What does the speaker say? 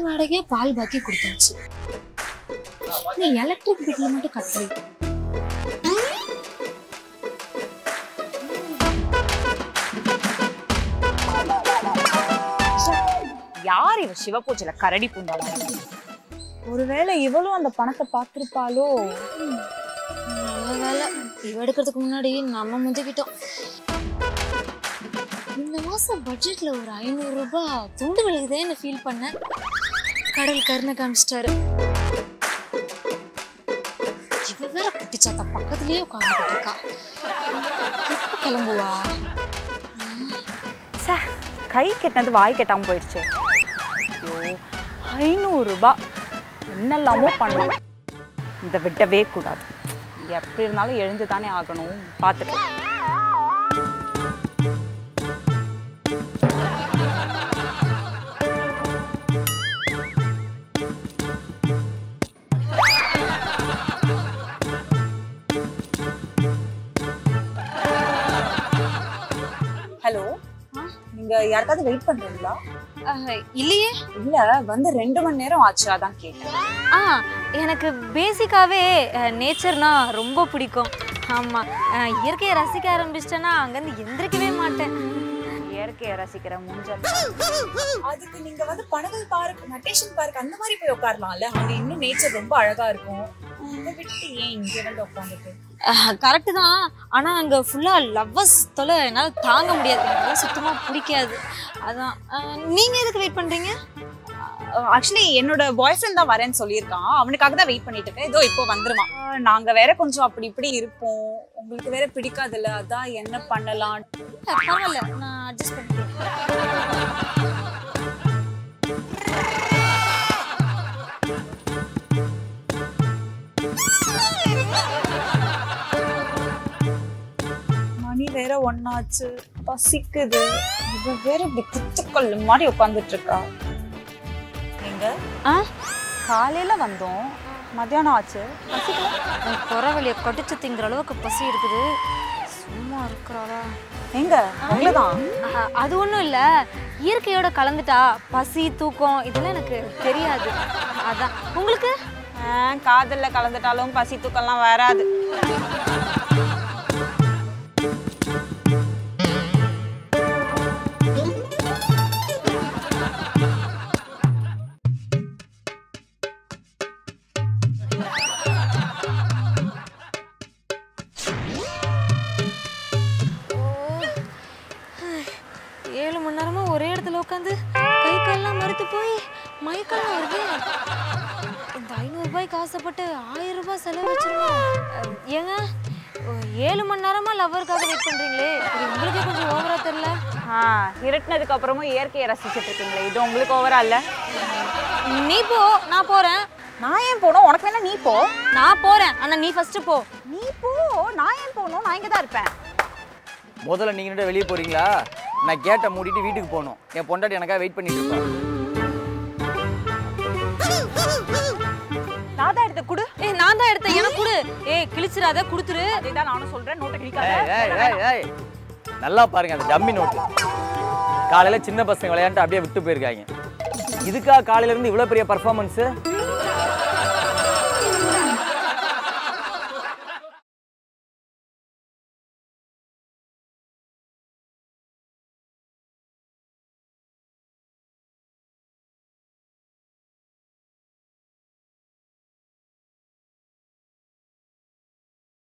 வாடகையே பால் பாக்கி கொடுத்தாச்சு நீ எலக்ட்ரிக் பில்ல மட்டும் கட்டலை யார் இவ சிவபூஜையில கரடி பூந்தாளா ஒருவேளை இவளும் அந்த பணத்தை பார்த்திருப்பாளோ நல்ல வேலை இவ எடுக்கிறதுக்கு முன்னாடி நம்ம முந்திக்கிட்டோம் இந்த மாசம் பட்ஜெட்ல ஒரு ஐநூறு ரூபாய் துண்டு விழுகுதேன்னு ஃபீல் பண்ணேன் கடல் கருணை காமிச்சிட்டாரு இவ வேற குட்டிச்சாத்தா பக்கத்துலயே உட்காந்துட்டு இருக்கா எப்ப கிளம்புவா சே கை கெட்டினது வாய் கெட்டாம போயிடுச்சு ஐயோ ஐநூறு ரூபாய் என்னெல்லாமோ பண்ணுவோம் இதை விடவே கூடாது எப்படி இருந்தாலும் எழுந்து தானே ஆகணும் பார்த்துட்டு ஹலோ நீங்க யாருக்காவது வெயிட் பண்றீங்களா அஹ், இல்லையே இல்ல வந்து ரெண்டு மணி நேரம் ஆச்சு அதான் கேட்டேன் ஆ எனக்கு பேசிக்காவே நேச்சர்னா ரொம்ப பிடிக்கும் ஆமா அஹ், இயற்கையை ரசிக்க ஆரம்பிச்சிட்டேன்னா அங்கேருந்து எந்திரிக்கவே மாட்டேன் இயற்கையை ரசிக்கிற மூஞ்சல் அதுக்கு நீங்க வந்து பனகல் பார்க் நட்டேஷன் பார்க் அந்த மாதிரி போய் உட்காரலாம்ல அங்க இன்னும் நேச்சர் ரொம்ப அழகா இருக்கும் அதை விட்டு ஏன் இங்க வந்து உட்காந்துட்டு கரெக்டு தான் ஆனா அங்க ஃபுல்லா லவ்வர்ஸ் தொலை என்னால தாங்க முடியாது எனக்கு அதெல்லாம் சுத்தமா பிடிக்காது அதான் அஹ், நீங்க எதுக்கு வெயிட் பண்றீங்க ஆக்சுவலி என்னோட பாய் ஃப்ரெண்ட் தான் வரேன்னு சொல்லியிருக்கான் அவனுக்காக தான் வெயிட் பண்ணிட்டு இருக்கேன் இதோ இப்போ வந்துருவான் ஆஹ் நாங்க வேற கொஞ்சம் அப்படி இப்படி இருப்போம் உங்களுக்கு வேற பிடிக்காதுல்ல அதான் என்ன பண்ணலாம் இல்ல, பரவாயில்ல நான் அட்ஜஸ்ட் பண்ணிக்கிறேன் மணி வேற ஒன்னாச்சு பசிக்குது இவ வேற இப்படி குத்துக்கல் மாதிரி உட்காந்துட்டு இருக்கா எங்க ஆ காலையில வந்தோம் மத்தியானம் ஆச்சு பசிக்கல குறவழியை கடிச்சு திங்கிற அளவுக்கு பசி இருக்குது சும்மா இருக்கிறாளா எங்க உங்களதான் அஹ், அது ஒன்றும் இல்லை இயற்கையோட கலந்துட்டா பசி தூக்கம் இதெல்லாம் எனக்கு தெரியாது அதான் உங்களுக்கு காதல்ல கலந்துட்டாலும் பசி தூக்கம்லாம் வராது ஏழு மணி நேரமா ஒரே இடத்துல உட்காந்து கை கால்லாம் மறுத்து போய் மயக்கம் வருது இந்த ஐநூறு ரூபாய்க்கு ஆசைப்பட்டு ஆயிரம் ரூபாய் செலவு வச்சிருவோம் அஹ், ஏங்க ஒரு ஏழு மணி நேரமா லவ்வருக்காக வெயிட் பண்றீங்களே இது உங்களுக்கே கொஞ்சம் ஓவரா தெரியல ஆ இருட்டினதுக்கு அப்புறமும் இயற்கையை ரசிச்சிட்டு இருக்கீங்களே இது உங்களுக்கு ஓவரா இல்ல நீ போ நான் போறேன் நான் ஏன் போகணும் உனக்கு வேணா நீ போ நான் போறேன் ஆனா நீ ஃபர்ஸ்ட் போ நீ போ நான் ஏன் போகணும் நான் இங்க தான் இருப்பேன் முதல்ல நீங்க ரெண்டு வெளியே போறீங்களா நான் கேட்டை மூடிட்டு வீட்டுக்கு போகணும் என் பொண்டாட்டி எனக்காக வெயிட் பண்ணிட்டு இருப்பா நான் தான் எடுத்து குடு ஏய் நான் தான் எடுத்தேன் எனக்கு கொடு ஏய் கிழிச்சிராத கொடுத்துரு அதேதான் நானும் சொல்றேன் நோட்டை ஏய், கிழிக்காத ஏய், ஏய், ஏய். நல்லா பாருங்க அந்த டம்மி நோட்டு காலையில சின்ன பசங்க விளையாண்டு அப்படியே விட்டு போயிருக்காங்க இதுக்கா காலையில இருந்து இவ்வளவு பெரிய பர்ஃபார்மன்ஸ்